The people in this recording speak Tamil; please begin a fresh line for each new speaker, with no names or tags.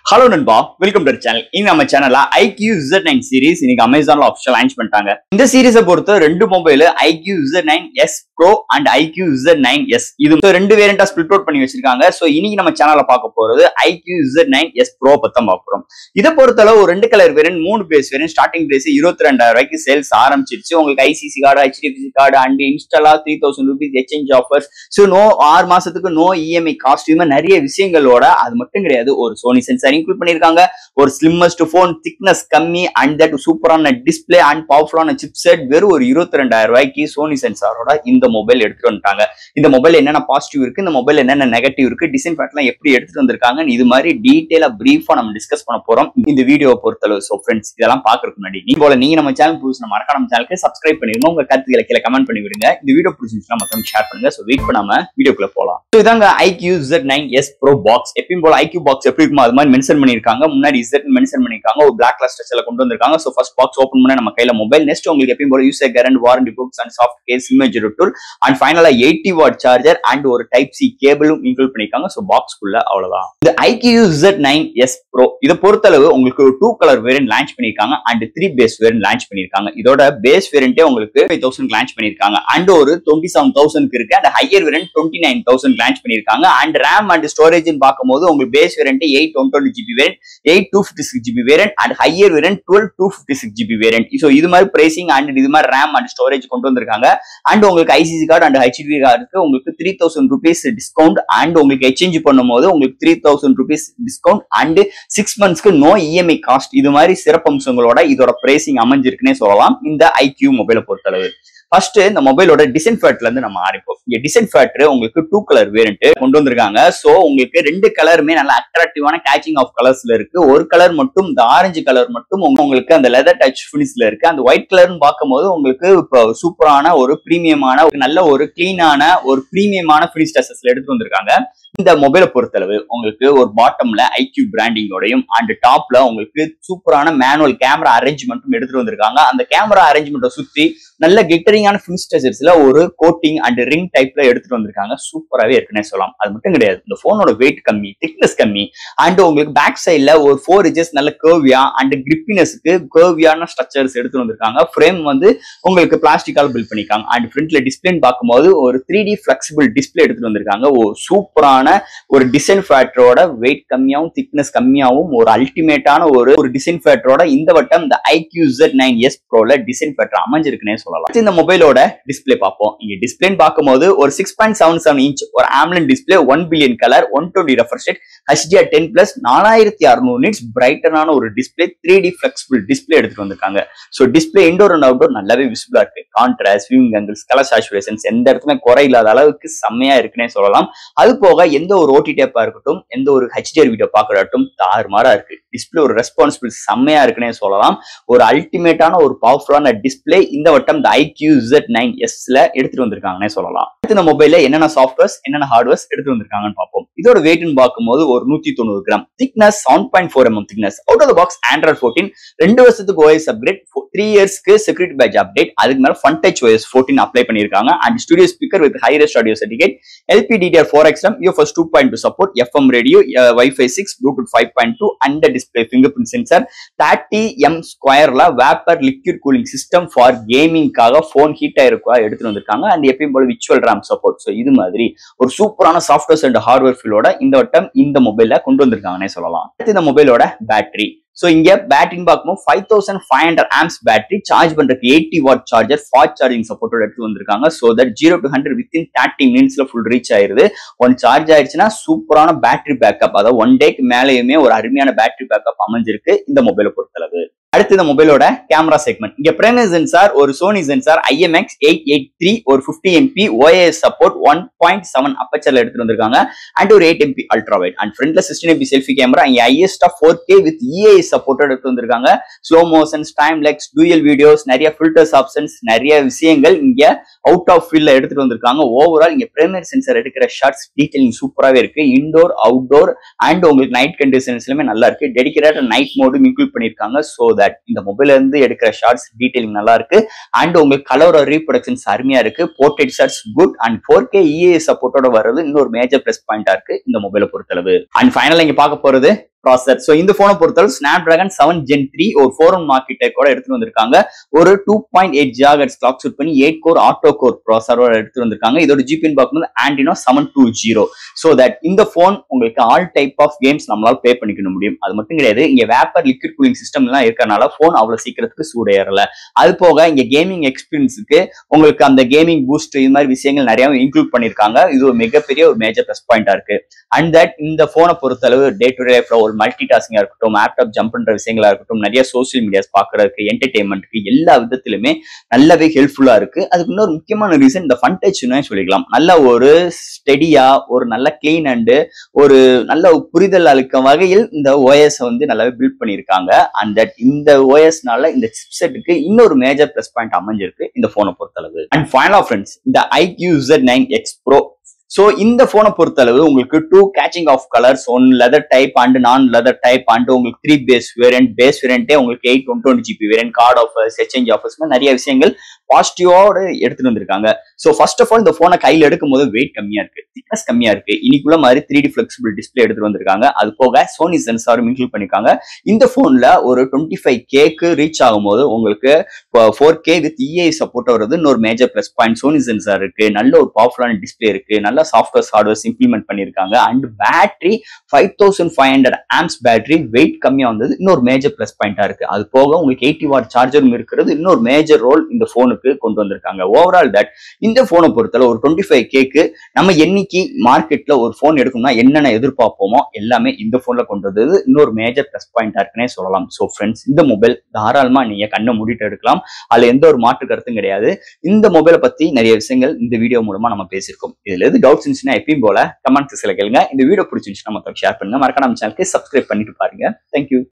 ஹலோ நண்பா வெல்கம் டு சேனல் இங்க நம்ம சேனல்ல ஐக்யூ Z9 நைன் சீரிஸ் இன்னைக்கு அமேசான்ல ஆஃபிஷியல் லான்ச் பண்ணிட்டாங்க இந்த சீரிஸை பொறுத்த ரெண்டு mobile iQOO Z9 nine S pro and iQOO Z9 nine S இது so ரெண்டு வேரியண்டா ஸ்பிளிட் அவுட் பண்ணி வச்சிருக்காங்க சோ இன்னைக்கு நம்ம சேனல்ல பார்க்க போறது iQOO Z9 nine S pro பத்தம் பார்க்க போறோம் இதை பொறுத்தளவு ஒரு ரெண்டு கலர் வேரியன்ட் மூணு பேஸ் வேரியன்ட் ஸ்டார்டிங் பிரைஸ் இருபத்தி ரெண்டாயிரம் ரூபாய்க்கு சேல்ஸ் ஆரம்பிச்சிருச்சு உங்களுக்கு ICICI card HDFC card and இன்ஸ்டாலா three thousand rupees exchange offers so no ஆறு மாசத்துக்கு நோ இஎம்ஐ காஸ்ட் இது மாதிரி நிறைய விஷயங்களோட அது மட்டும் கிடையாது ஒரு சோனி சென்சார் இன்க்ளூட் பண்ணிருக்காங்க ஒரு ஸ்லிம்மஸ்ட் ஃபோன் திக்னஸ் கம்மி அண்ட் தட் சூப்பரான டிஸ்பிளே அண்ட் பவர்ஃபுல்லான சிப்செட் வெறும் ஒரு இருபத்தி ரெண்டாயிரம் ரூபாய்க்கு சோனி சென்சாரோட இந்த மொபைல் எடுத்துட்டு வந்துட்டாங்க இந்த மொபைல் என்னென்ன பாசிட்டிவ் இருக்கு இந்த மொபைல் என்னென்ன நெகட்டிவ் இருக்கு டிசைன் பேட்லாம் எப்படி எடுத்துட்டு வந்திருக்காங்க இது மாதிரி டீட்டெயிலா பிரீஃபா நம்ம டிஸ்கஸ் பண்ண போறோம் இந்த வீடியோ பொறுத்தளவு ஸோ ஃப்ரெண்ட்ஸ் இதெல்லாம் பாக்குறதுக்கு முன்னாடி நீங்க போல நீங்க நம்ம சேனல் புதுசு நம்ம மறக்காம நம்ம சேனலுக்கு சப்ஸ்கிரைப் பண்ணிருங்க உங்க கருத்துக்களை கீழே கமெண்ட் பண்ணி விடுங்க இந்த வீடியோ பிடிச்சிருந்துச்சுன்னா மத்தவங்க ஷேர் பண்ணுங்க ஸோ வெயிட் பண்ணாம வீடியோக்குள்ள போலாம் So இதாங்க iQOO Z9 nine S pro box எப்பயும் போல ஐக்யூ பாக்ஸ் எப்படி இருக்குமோ அது மாதிரி மென்ஷன் பண்ணிருக்காங்க முன்னாடி Z மென்ஷன் பண்ணிருக்காங்க ஒரு பிளாக் கலர் ஸ்ட்ரெச்ல கொண்டு வந்திருக்காங்க ஸோ ஃபர்ஸ்ட் பாக்ஸ் ஓப்பன் பண்ண நம்ம கையில மொபைல் நெக்ஸ்ட் உங்களுக்கு எப்பயும் போல user guarantee warranty books and soft case image tool and ஃபைனலா எயிட்டி வாட் சார்ஜர் அண்ட் ஒரு டைப் சி கேபிளும் இன்க்ளூட் பண்ணிருக்காங்க ஸோ பாக்ஸ்க்குள்ள அவ்வளவுதான் இந்த iQOO Z9 nine S bro இதை பொறுத்தளவு உங்களுக்கு ஒரு டூ கலர் வேரியன்ட் லான்ச் பண்ணிருக்காங்க and three base variant launch பண்ணிருக்காங்க இதோட பேஸ் வேரியன்ட்டே உங்களுக்கு ஃபைவ் தௌசண்ட் லான்ச் பண்ணிருக்காங்க அண்ட் ஒரு டுவெண்ட்டி செவன் தௌசண்ட் இருக்கு அந்த higher variant twenty nine thousand launch பண்ணிருக்காங்க அண்ட் ரேம் அண்ட் ஸ்டோரேஜ் பார்க்கும்போது உங்களுக்கு base variant eight one twenty GB variant eight two fifty six GB variant and higher variant twelve two fifty six GB variant so இது மாதிரி பிரைசிங் அண்ட் இது மாதிரி ரேம் அண்ட் ஸ்டோரேஜ் கொண்டு வந்திருக்காங்க அண்ட் உங்களுக்கு ஐசிசி கார்டு அண்ட் ஹெச்டி கார்டுக்கு உங்களுக்கு three thousand rupees discount and உங்களுக்கு எக்ஸ்சேஞ்ச் பண்ணும்போது உங்களுக்கு three thousand rupees discount and six மந்த்ஸ்க்கு நோ இஎம்ஐ காஸ்ட் இது மாதிரி சிறப்பம்சங்களோட இதோட பிரைசிங் அமைஞ்சிருக்குன்னே சொல்லலாம் இந்த ஐக்யூ மொபைலை பொறுத்தளவு ஃபர்ஸ்ட் இந்த மொபைலோட டிசைன் ஃபேட்ல இருந்து நம்ம ஆரம்பிப்போம் இங்க டிசைன் ஃபேக்டர் உங்களுக்கு டூ கலர் வேரியன்ட் கொண்டு வந்திருக்காங்க சோ உங்களுக்கு ரெண்டு கலருமே நல்ல அட்ராக்டிவான கேச்சிங் ஆஃப் கலர்ஸ்ல இருக்கு ஒரு கலர் மட்டும் இந்த ஆரஞ்சு கலர் மட்டும் உங்க- உங்களுக்கு அந்த லெதர் டச் ஃபினிஷ்ல இருக்கு அந்த ஒயிட் கலர்னு பார்க்கும்போது உங்களுக்கு இப்போ சூப்பரான ஒரு பிரீமியமான ஒரு நல்ல ஒரு கிளீனான ஒரு பிரீமியமான ஃபினிஷ் டச்சஸ்ல எடுத்து வந்திருக்காங்க இந்த மொபைலை பொறுத்தளவு உங்களுக்கு ஒரு பாட்டம்ல ஐக்யூ பிராண்டிங்கோடையும் அண்ட் டாப்ல உங்களுக்கு சூப்பரான மேனுவல் கேமரா அரேஞ்ச்மெண்ட்டும் எடுத்துட்டு வந்திருக்காங்க அந்த கேமரா அரேஞ்ச்மெண்ட்டை சுத்தி நல்ல கிளிட்டரிங்கான ஃபினிஸ்டர்ஸ்ல ஒரு கோட்டிங் அண்ட் ரிங் டைப்ல எடுத்துட்டு வந்திருக்காங்க சூப்பராகவே இருக்குன்னே சொல்லலாம் அது மட்டும் கிடையாது இந்த போனோட வெயிட் கம்மி திக்னஸ் கம்மி அண்ட் உங்களுக்கு பேக் சைட்ல ஒரு ஃபோர் இன்ச்சஸ் நல்ல கேர்வியா அண்ட் கிரிப்பினஸ்க்கு கேர்வியான ஸ்ட்ரக்சர்ஸ் எடுத்துட்டு வந்திருக்காங்க ஃப்ரேம் வந்து உங்களுக்கு பிளாஸ்டிக்கால பில்ட் பண்ணிருக்காங்க அண்ட் ஃப்ரண்ட்ல டிஸ்பிளேன்னு பார்க்கும்போது ஒரு த்ரீ டி ஃபிளெக்சிபிள் டிஸ்பிளே எடுத்துட்டு வந்திருக்காங்க ஒரு சூப்பரான ஒரு டிசைன் ஃபேக்டரோட வெயிட் கம்மியாகவும் திக்னஸ் கம்மியாகவும் ஒரு அல்டிமேட்டான ஒரு ஒரு டிசைன் ஃபேக்டரோட இந்த வட்டம் இந்த ஐக்யூ Z9 நைன் எஸ் ப்ரோல டிசைன் ஃபேக்டர் அமைஞ்சிருக்குன்னே சொல்லலாம் அடுத்து இந்த மொபைலோட டிஸ்பிளே பார்ப்போம் இங்க டிஸ்பிளேன்னு பார்க்கும்போது ஒரு six point seven seven inch ஒரு AMOLED display one billion colour one twenty refresh rate HDR ten plus நாலாயிரத்தி அறுநூறு நிட்ஸ் பிரைட்டனான ஒரு display three D flexible display எடுத்துட்டு வந்திருக்காங்க so display indoor and outdoor நல்லாவே விசிபிளா இருக்கு contrast viewing angles colour saturations எந்த இடத்துமே குறை இல்லாத அளவுக்கு செம்மையா இருக்குன்னே சொல்லலாம் அது போக எந்த ஒரு ஓடி டேப்பா இருக்கட்டும் எந்த ஒரு ஹெச்டிஆர் வீடியோ பார்க்கறட்டும் தாறுமாறா இருக்கு டிஸ்பிளே ஒரு ரெஸ்பான்சிபிள் செம்மையா இருக்குன்னே சொல்லலாம் ஒரு அல்டிமேட்டான ஒரு பவர்ஃபுல்லான டிஸ்பிளே இந்த வட்டம் இந்த ஐக்யூ Z9 நைன் எஸ்ல எடுத்துட்டு வந்திருக்காங்கன்னே சொல்லலாம் அடுத்து இந்த மொபைல்ல என்னென்ன சாஃப்ட்வேர்ஸ் என்னென்ன ஹார்ட்வேர்ஸ் எடுத்து வந்திருக்காங்கன்னு பார்ப்போம் இதோட வெயிட்னு பார்க்கும்போது ஒரு நூத்தி தொண்ணூறு gram thickness seven point four mm thickness out of box Android fourteen ரெண்டு வருஷத்துக்கு ஓஎஸ் அப்டேட் த்ரீ இயர்ஸ்க்கு செக்யூரிட்டி பேட்ச் அப்டேட் அதுக்கு மேல fun touch OS fourteen apply பண்ணிருக்காங்க and studio speaker with hi res audio certificate LPDDR four XM UFS two point two support FM radio WiFi six Bluetooth five point two and display fingerprint sensor thirty M ஸ்கொயர்ல vapour liquid cooling system for கேமிங்காக phone heat ஆயிருக்கா எடுத்துட்டு வந்திருக்காங்க அண்ட் எப்பயும் போல விச்சுவல் ரேம் சப்போர்ட் ஸோ இது மாதிரி ஒரு சூப்பரான சாஃப்ட்வேர்ஸ் அண்ட் ஹார்ட்வேர் ஃபீலோட இந்த வட்டம் இந்த மொபைல்ல கொண்டு வந்திருக்காங்கன்னே சொல்லலாம் அடுத்து இந்த மொபைலோட பேட்டரி ஸோ இங்க பேட்டரின்னு பார்க்கும்போது five thousand five hundred mAh battery charge பண்றதுக்கு eighty watt charger fast charging சப்போர்ட்டோட எடுத்து வந்திருக்காங்க so that zero to hundred within thirty மினிட்ஸ்ல ஃபுல் ரீச் ஆயிருது ஒன் சார்ஜ் ஆயிடுச்சுன்னா சூப்பரான பேட்டரி பேக்கப் அதாவது ஒன் டேக்கு மேலேயுமே ஒரு அருமையான பேட்டரி பேக்கப் அமைஞ்சிருக்கு இந்த மொபைலை பொறுத்தளவு அடுத்து இந்த மொபைலோட கேமரா செக்மெண்ட் இங்க பிரேமர் சென்சார் ஒரு Sony sensor IMX eight eight three ஒரு fifty MP OIS support one point seven அப்பச்சர்ல எடுத்துட்டு வந்திருக்காங்க அண்ட் ஒரு எயிட் எம்பி அல்ட்ரா வைட் அண்ட் ஃப்ரண்ட்ல சிக்ஸ்டின் எம்பி செல்ஃபி கேமரா இங்க ஐஎஸ்டா four K with EIS supported எடுத்து வந்திருக்காங்க slow motions time lapse dual videos நிறைய ஃபில்டர்ஸ் ஆப்ஷன்ஸ் நிறைய விஷயங்கள் இங்க அவுட் ஆஃப் ஃபீல்ட்ல எடுத்துட்டு வந்திருக்காங்க ஓவரால் இங்க பிரேமர் சென்சார் எடுக்கிற ஷார்ட்ஸ் டீடைலிங் சூப்பராகவே இருக்கு இன்டோர் அவுட்டோர் அண்ட் உங்களுக்கு நைட் கண்டிஷன்ஸ்லுமே நல்லா இருக்கு டெடிக்கேட்டட் நைட் மோடும் இன்க்ளூட் பண்ணிருக்காங்க ஸோ தட் இந்த மொபைல்ல இருந்து எடுக்கிற ஷார்ட்ஸ் டீடைலிங் நல்லா இருக்கு அண்ட் உங்களுக்கு கலர் ரீப்ரொடக்ஷன்ஸ் அருமையா இருக்கு portrait shots good and four K EIS சப்போர்ட்டோட வர்றது இன்னொரு மேஜர் பிளஸ் பாயிண்டா இருக்கு இந்த மொபைலை பொறுத்தளவு அண்ட் ஃபைனல் இங்க பார்க்க போறது ப்ராசர் ஸோ இந்த போனை பொறுத்தவரை snap dragon seven gen three ஒரு ஃபோர் ஒன் மார்க்கெட்டை கூட எடுத்துட்டு வந்திருக்காங்க ஒரு two point eight gigahertz clock shoot பண்ணி எயிட் கோர் ஆட்டோ கோர் ப்ராசரோட எடுத்து வந்திருக்காங்க இதோட ஜிபின் பார்க்கும்போது ஆண்டினோ செவன் டூ ஜீரோ ஸோ தட் இந்த ஃபோன் உங்களுக்கு ஆல் டைப் ஆஃப் கேம்ஸ் நம்மளால ப்ளே பண்ணிக்க முடியும் அது மட்டும் கிடையாது இங்க வேப்பர் லிக்விட் கூலிங் சிஸ்டம் எல்லாம் இருக்கறனால ஃபோன் அவ்வளவு சீக்கிரத்துக்கு சூடேறல அது போக இங்க கேமிங் எக்ஸ்பீரியன்ஸுக்கு உங்களுக்கு அந்த கேமிங் பூஸ்ட் இது மாதிரி விஷயங்கள் நிறைய இன்க்ளூட் பண்ணிருக்காங்க இது ஒரு மிகப்பெரிய ஒரு மேஜர் ப்ளஸ் பாயிண்டா இருக்கு அண்ட் தட் இந்த போனை பொறுத்தளவு டே டு டே லைஃப்ல ஒரு மல்டி டாஸ்கிங்கா இருக்கட்டும் லேப்டாப் ஜம்ப் பண்ற விஷயங்களா இருக்கட்டும் நிறைய சோசியல் மீடியாஸ் பாக்குறதுக்கு என்டர்டைன்மெண்ட்க்கு எல்லா விதத்திலுமே நல்லாவே ஹெல்ப்ஃபுல்லா இருக்கு அதுக்கு இன்னொரு முக்கியமான ரீசன் இந்த ஃபன் டச்னே சொல்லிக்கலாம் நல்ல ஒரு ஸ்டெடியா ஒரு நல்ல கிளீன் அண்டு ஒரு நல்ல புரிதல் அளிக்கும் வகையில் இந்த ஓஎஸ் வந்து நல்லாவே பில்ட் பண்ணியிருக்காங்க அண்ட் தட் இந்த ஓஎஸ்னால இந்த சிப்செட்டுக்கு இன்னொரு மேஜர் ப்ளஸ் பாயிண்ட் அமைஞ்சிருக்கு இந்த போனை பொறுத்தளவு அண்ட் ஃபைனல் ஃப்ரெண்ட்ஸ் இந்த iQOO Z9 nine X pro so இந்த போனை பொறுத்தளவு உங்களுக்கு two catching of colours one leather type and non leather type and உங்களுக்கு த்ரீ பேஸ் வேரியன்ட் பேஸ் வேரியன்ட்டே உங்களுக்கு eight one twenty GB variant card offers exchange offers நிறைய விஷயங்கள் பாசிட்டிவோட எடுத்துட்டு வந்திருக்காங்க ஸோ ஃபர்ஸ்ட் ஆஃப் ஆல் இந்த போனை கையில் எடுக்கும் போது வெயிட் கம்மியா இருக்கு திக்னஸ் கம்மியா இருக்கு இன்னைக்குள்ள மாதிரி த்ரீ டி ஃபிளெக்சிபிள் டிஸ்பிளே எடுத்துட்டு வந்திருக்காங்க அது போக சோனி சென்சாரும் இன்க்ளூட் பண்ணிருக்காங்க இந்த போன்ல ஒரு டுவெண்ட்டி ஃபைவ் கேக்கு ரீச் ஆகும்போது உங்களுக்கு four K with EI support வருது இன்னொரு major plus point Sony sensor இருக்கு நல்ல ஒரு பவர்ஃபுல்லான டிஸ்பிளே இருக்கு நல்ல சாஃப்ட்வேர்ஸ் ஹார்ட்வேர்ஸ் இம்ப்ளிமெண்ட் பண்ணிருக்காங்க and battery five thousand five hundred mAh battery weight கம்மியா வந்தது இன்னொரு மேஜர் ப்ளஸ் பாயிண்டா இருக்கு அது போக உங்களுக்கு எயிட்டி வாட் சார்ஜரும் இருக்கிறது இன்னொரு மேஜர் ரோல் இந்த போனுக்கு கொண்டு வந்திருக்காங்க ஓவரால் தட் இந்த போனை பொறுத்தல ஒரு டுவெண்ட்டி ஃபைவ் கேக்கு நம்ம என்னைக்கு மார்க்கெட்ல ஒரு போன் எடுக்கணும்னா என்னென்ன எதிர்பார்ப்போமோ எல்லாமே இந்த போன்ல கொண்டு வந்தது இன்னொரு மேஜர் ப்ளஸ் பாயிண்டா இருக்குன்னே சொல்லலாம் ஸோ ஃப்ரெண்ட்ஸ் இந்த மொபைல் தாராளமா நீங்க கண்ணை மூடிட்டு எடுக்கலாம் அதுல எந்த ஒரு மாற்று கருத்தும் கிடையாது இந்த மொபைலை பத்தி நிறைய விஷயங்கள் இந்த வீடியோ மூலமா நம்ம பேசியிருக்கோம் இதுல எது டவுட்ஸ் இருந்துச்சுன்னா எப்பயும் போல கமெண்ட் சில கேளுங்க இந்த வீடியோ பிடிச்சிருந்துச்சுன்னா மொத்தம் ஷேர் பண்ணுங்க மறக்காம நம்ம சேனலுக்கு சப்ஸ்கிரைப் பண்ணிட்டு பாருங்க தேங்க்யூ